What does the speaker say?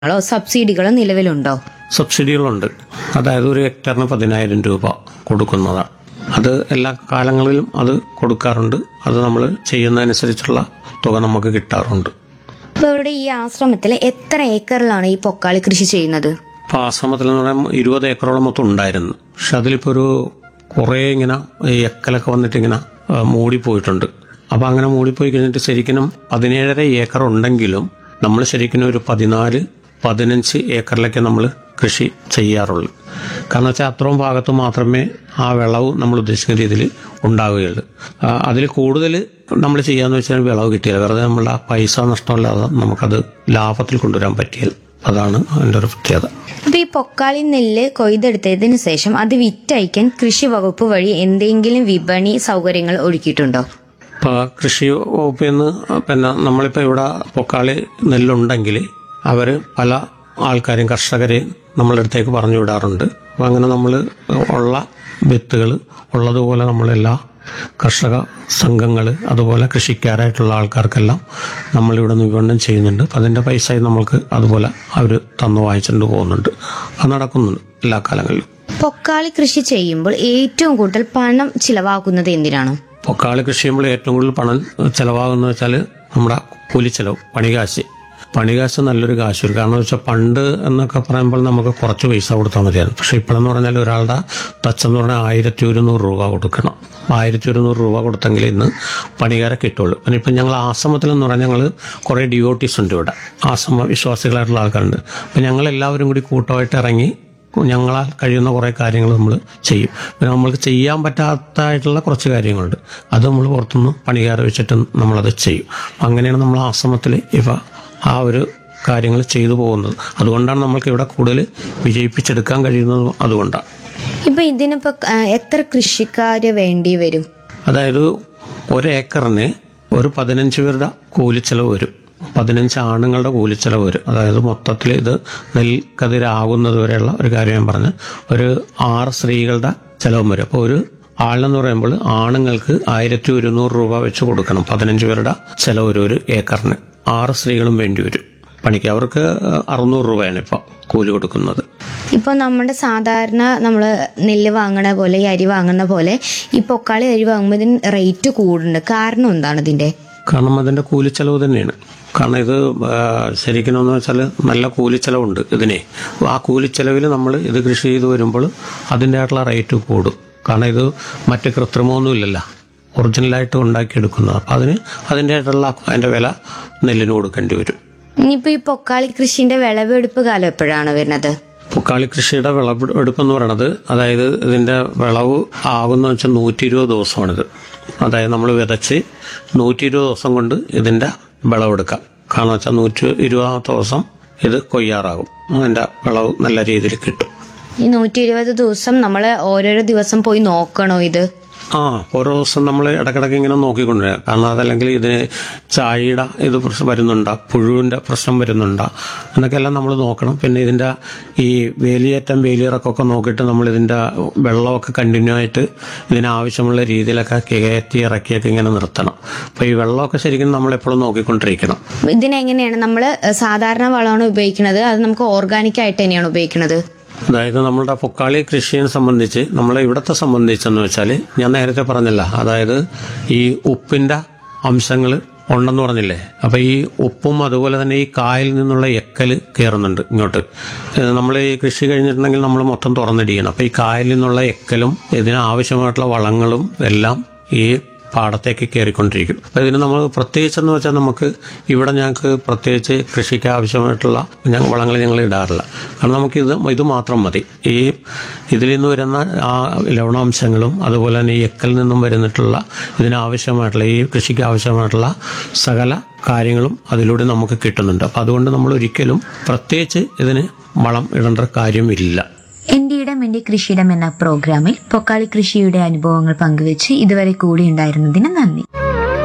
ങ്ങളോ സബ്സിഡികളോ നിലവിലുണ്ടോ സബ്സിഡികളുണ്ട് അതായത് ഒരു ഹെക്ടറിന് പതിനായിരം രൂപ കൊടുക്കുന്നതാണ് അത് എല്ലാ കാലങ്ങളിലും അത് കൊടുക്കാറുണ്ട് അത് നമ്മൾ ചെയ്യുന്നതനുസരിച്ചുള്ള തുക നമുക്ക് കിട്ടാറുണ്ട് ഇപ്പൊ ഇവിടെ ഈ ആശ്രമത്തിൽ എത്ര ഏക്കറിലാണ് ഈ പൊക്കാളി കൃഷി ചെയ്യുന്നത് അപ്പോൾ ആശ്രമത്തിൽ എന്ന് പറയുമ്പോൾ ഇരുപത് ഏക്കറോളം മൊത്തം ഉണ്ടായിരുന്നു പക്ഷെ അതിലിപ്പോൾ ഒരു കുറേ ഇങ്ങനെ ഈ എക്കലൊക്കെ വന്നിട്ട് ഇങ്ങനെ ആ, മൂടിപ്പോയിട്ടുണ്ട് അപ്പോൾ അങ്ങനെ മൂടിപ്പോയി കഴിഞ്ഞിട്ട് ശരിക്കും പതിനേഴര ഏക്കർ ഉണ്ടെങ്കിലും നമ്മൾ ശരിക്കും ഒരു പതിനാല് പതിനഞ്ച് ഏക്കറിലൊക്കെ നമ്മൾ കൃഷി ചെയ്യാറുള്ളൂ കാരണം വെച്ചാൽ അത്രയും ഭാഗത്ത് മാത്രമേ ആ വിളവ് നമ്മൾ ഉദ്ദേശിക്കുന്ന രീതിയിൽ ഉണ്ടാവുകയുള്ളൂ അതിൽ കൂടുതൽ നമ്മൾ ചെയ്യാന്ന് വെച്ചാൽ വിളവ് കിട്ടിയില്ല വെറുതെ നമ്മളുടെ ആ പൈസ നഷ്ടമില്ലാതെ നമുക്കത് ലാഭത്തിൽ കൊണ്ടുവരാൻ പറ്റിയത് അതാണ് അതിൻ്റെ ഒരു പ്രത്യേകത അപ്പൊ ഈ പൊക്കാളി നെല്ല് കൊയ്തെടുത്തതിന് ശേഷം അത് വിറ്റയക്കാൻ കൃഷി വകുപ്പ് വഴി എന്തെങ്കിലും വിപണി സൗകര്യങ്ങൾ ഒരുക്കിയിട്ടുണ്ടോ ഇപ്പോൾ കൃഷി വകുപ്പിൽ നിന്ന് പിന്നെ നമ്മളിപ്പോൾ ഇവിടെ പൊക്കാളി നെല്ലുണ്ടെങ്കിൽ അവർ പല ആൾക്കാരും കർഷകരെയും നമ്മളുടെ അടുത്തേക്ക് പറഞ്ഞു വിടാറുണ്ട് അപ്പോൾ അങ്ങനെ നമ്മൾ ഉള്ള വിത്തുകൾ ഉള്ളതുപോലെ നമ്മളെല്ലാ കർഷക സംഘങ്ങൾ അതുപോലെ കൃഷിക്കാരായിട്ടുള്ള ആൾക്കാർക്കെല്ലാം നമ്മളിവിടെ നിന്ന് വിപണനം ചെയ്യുന്നുണ്ട് അപ്പം അതിൻ്റെ പൈസയും നമ്മൾക്ക് അതുപോലെ അവർ തന്നു വാങ്ങിച്ചുകൊണ്ട് പോകുന്നുണ്ട് അത് നടക്കുന്നുണ്ട് എല്ലാ കാലങ്ങളിലും പൊക്കാളി കൃഷി ചെയ്യുമ്പോൾ ഏറ്റവും കൂടുതൽ പണം ചിലവാക്കുന്നത് എന്തിനാണ് പൊക്കാളി കൃഷി ചെയ്യുമ്പോൾ ഏറ്റവും കൂടുതൽ പണം ചിലവാകുന്ന വെച്ചാൽ നമ്മുടെ കൂലിച്ചെലവ് പണികാശ് പണികാശ് നല്ലൊരു കാശ് വരും കാരണം വെച്ചാൽ പണ്ട് എന്നൊക്കെ പറയുമ്പോൾ നമുക്ക് കുറച്ച് പൈസ കൊടുത്താൽ മതിയായിരുന്നു പക്ഷെ ഇപ്പോഴെന്ന് പറഞ്ഞാൽ ഒരാളുടെ തച്ചെന്ന് പറഞ്ഞാൽ ആയിരത്തി ഒരുന്നൂറ് രൂപ കൊടുക്കണം ആയിരത്തി ഒരുന്നൂറ് രൂപ കൊടുത്തെങ്കിൽ ഇന്ന് പണികാരെ കിട്ടുള്ളൂ പിന്നെ ഇപ്പം ഞങ്ങൾ ആശ്രമത്തിൽ എന്ന് പറഞ്ഞാൽ ഞങ്ങൾ കുറേ ഡ്യൂട്ടീസ് ഉണ്ട് ഇവിടെ ആശ്രമ വിശ്വാസികളായിട്ടുള്ള ആൾക്കാരുണ്ട് അപ്പം ഞങ്ങൾ എല്ലാവരും കൂടി കൂട്ടമായിട്ട് ഇറങ്ങി ഞങ്ങളാൽ കഴിയുന്ന കുറേ കാര്യങ്ങൾ നമ്മൾ ചെയ്യും പിന്നെ നമ്മൾക്ക് ചെയ്യാൻ പറ്റാത്തതായിട്ടുള്ള കുറച്ച് കാര്യങ്ങളുണ്ട് അത് നമ്മൾ പുറത്തുനിന്ന് പണികാരെ വെച്ചിട്ട് നമ്മളത് ചെയ്യും അങ്ങനെയാണ് നമ്മൾ ആശ്രമത്തിൽ ഇവ ആ ഒരു കാര്യങ്ങൾ ചെയ്തു പോകുന്നത് അതുകൊണ്ടാണ് നമ്മൾക്ക് ഇവിടെ കൂടുതൽ വിജയിപ്പിച്ചെടുക്കാൻ കഴിയുന്നതും അതുകൊണ്ടാണ് ഇപ്പൊ ഇതിനിപ്പോ ആ, എത്ര കൃഷിക്കാര് വേണ്ടി വരും അതായത് ഒരു ഏക്കറിന് ഒരു പതിനഞ്ച് പേരുടെ കൂലിച്ചെലവ് വരും പതിനഞ്ച് ആണുങ്ങളുടെ കൂലിച്ചെലവ് വരും അതായത് മൊത്തത്തിൽ ഇത് നെൽക്കതിരാകുന്നത് വരെയുള്ള ഒരു കാര്യം ഞാൻ പറഞ്ഞ് ഒരു ആറ് സ്ത്രീകളുടെ ചെലവും വരും അപ്പോൾ ഒരു ആളെന്ന് പറയുമ്പോൾ ആണുങ്ങൾക്ക് ആയിരത്തി ഒരുന്നൂറ് രൂപ വെച്ച് കൊടുക്കണം പതിനഞ്ച് പേരുടെ ചെലവ് വരും ഒരു ഏക്കറിന് ആറ് സ്ത്രീകളും വേണ്ടി വരും പണിക്ക് അവർക്ക് അറുന്നൂറ് രൂപയാണ് ഇപ്പോൾ കൂലി കൊടുക്കുന്നത് ഇപ്പൊ നമ്മുടെ സാധാരണ നമ്മൾ നെല്ല് വാങ്ങണ പോലെ ഈ അരി വാങ്ങുന്ന പോലെ ഈ പൊക്കാളി അരി വാങ്ങുമ്പോൾ ഇതിന് റേറ്റ് കൂടുന്നുണ്ട് കാരണം എന്താണ് ഇതിന്റെ കാരണം അതിന്റെ കൂലിച്ചെലവ് തന്നെയാണ് കാരണം ഇത് ആ, ശരിക്കും എന്ന് വെച്ചാൽ നല്ല കൂലിച്ചെലവുണ്ട് ഇതിനെ ആ കൂലിച്ചെലവിൽ നമ്മൾ ഇത് കൃഷി ചെയ്ത് വരുമ്പോൾ അതിൻ്റെ ആയിട്ടുള്ള റേറ്റ് കൂടും കാരണം ഇത് മറ്റ് കൃത്രിമമൊന്നുമില്ലല്ലോ ഒറിജിനലായിട്ട് ഉണ്ടാക്കിയെടുക്കുന്നത് അപ്പം അതിന് അതിൻ്റെ ആയിട്ടുള്ള അതിൻ്റെ വില നെല്ലിന് കൊടുക്കേണ്ടി വരും ഇനിയിപ്പോ ഈ പൊക്കാളി കൃഷിന്റെ വിളവെടുപ്പ് കാലം എപ്പോഴാണ് വരുന്നത് പൊക്കാളി കൃഷിയുടെ വിളവെടുപ്പ് എന്ന് പറയുന്നത് അതായത് ഇതിന്റെ വിളവ് ആകുന്ന വെച്ചാൽ നൂറ്റി ഇരുപത് ദിവസമാണിത് അതായത് നമ്മൾ വിതച്ച് നൂറ്റി ഇരുപത് ദിവസം കൊണ്ട് ഇതിന്റെ വിളവെടുക്കാം കാരണം വെച്ചാൽ നൂറ്റി ഇരുപതാമത്തെ ദിവസം ഇത് കൊയ്യാറാകും അതിന്റെ വിളവ് നല്ല രീതിയിൽ കിട്ടും ഈ നൂറ്റി ഇരുപത് ദിവസം നമ്മൾ ഓരോരോ ദിവസം പോയി നോക്കണോ ഇത് ആ ഓരോ ദിവസം നമ്മൾ ഇടക്കിടക്ക് ഇങ്ങനെ നോക്കിക്കൊണ്ടുവരിക കാരണം അതല്ലെങ്കിൽ ഇതിന് ചായയുടെ ഇത് പ്രശ്നം വരുന്നുണ്ടോ പുഴുവിന്റെ പ്രശ്നം വരുന്നുണ്ടോ എന്നൊക്കെ എല്ലാം നമ്മൾ നോക്കണം പിന്നെ ഇതിന്റെ ഈ വേലിയേറ്റം വേലിയിറക്കമൊക്കെ നോക്കിയിട്ട് നമ്മൾ ഇതിന്റെ വെള്ളമൊക്കെ കണ്ടിന്യൂ ആയിട്ട് ഇതിനാവശ്യമുള്ള രീതിയിലൊക്കെ കയറ്റി ഇറക്കിയൊക്കെ ഇങ്ങനെ നിർത്തണം അപ്പോൾ ഈ വെള്ളമൊക്കെ ശരിക്കും നമ്മൾ എപ്പോഴും നോക്കിക്കൊണ്ടിരിക്കണം ഇതിനെങ്ങനെയാണ് നമ്മൾ സാധാരണ വളമാണ് ഉപയോഗിക്കുന്നത് അത് നമുക്ക് ഓർഗാനിക് ആയിട്ട് തന്നെയാണ് ഉപയോഗിക്കുന്നത് അതായത് നമ്മളുടെ പൊക്കാളി കൃഷിയെ സംബന്ധിച്ച് നമ്മളെ ഇവിടത്തെ സംബന്ധിച്ചെന്ന് വെച്ചാൽ ഞാൻ നേരത്തെ പറഞ്ഞല്ല അതായത് ഈ ഉപ്പിന്റെ അംശങ്ങൾ ഉണ്ടെന്ന് പറഞ്ഞില്ലേ അപ്പൊ ഈ ഉപ്പും അതുപോലെ തന്നെ ഈ കായൽ നിന്നുള്ള എക്കല് കയറുന്നുണ്ട് ഇങ്ങോട്ട് നമ്മൾ ഈ കൃഷി കഴിഞ്ഞിട്ടുണ്ടെങ്കിൽ നമ്മൾ മൊത്തം തുറന്നിടിക്കണം അപ്പൊ ഈ കായലിൽ നിന്നുള്ള എക്കലും ഇതിന് ആവശ്യമായിട്ടുള്ള വളങ്ങളും എല്ലാം ഈ പാടത്തേക്ക് കയറിക്കൊണ്ടിരിക്കും അപ്പൊ ഇതിന് നമ്മൾ പ്രത്യേകിച്ചെന്ന് വെച്ചാൽ നമുക്ക് ഇവിടെ ഞങ്ങൾക്ക് പ്രത്യേകിച്ച് കൃഷിക്ക് ആവശ്യമായിട്ടുള്ള ഞങ്ങൾ വളങ്ങൾ ഞങ്ങൾ ഇടാറില്ല കാരണം നമുക്ക് ഇത് ഇത് മാത്രം മതി ഈ ഇതിൽ നിന്ന് വരുന്ന ആ ലവണാംശങ്ങളും അതുപോലെ തന്നെ ഈ എക്കൽ നിന്നും വരുന്നിട്ടുള്ള ഇതിനാവശ്യമായിട്ടുള്ള ഈ കൃഷിക്ക് ആവശ്യമായിട്ടുള്ള സകല കാര്യങ്ങളും അതിലൂടെ നമുക്ക് കിട്ടുന്നുണ്ട് അപ്പം അതുകൊണ്ട് നമ്മൾ ഒരിക്കലും പ്രത്യേകിച്ച് ഇതിന് വളം ഇടേണ്ട കാര്യമില്ല എന്റെ ഇടം എന്റെ കൃഷിയിടം എന്ന പ്രോഗ്രാമിൽ പൊക്കാളി കൃഷിയുടെ അനുഭവങ്ങൾ പങ്കുവച്ച് ഇതുവരെ കൂടി ഉണ്ടായിരുന്നതിന് നന്ദി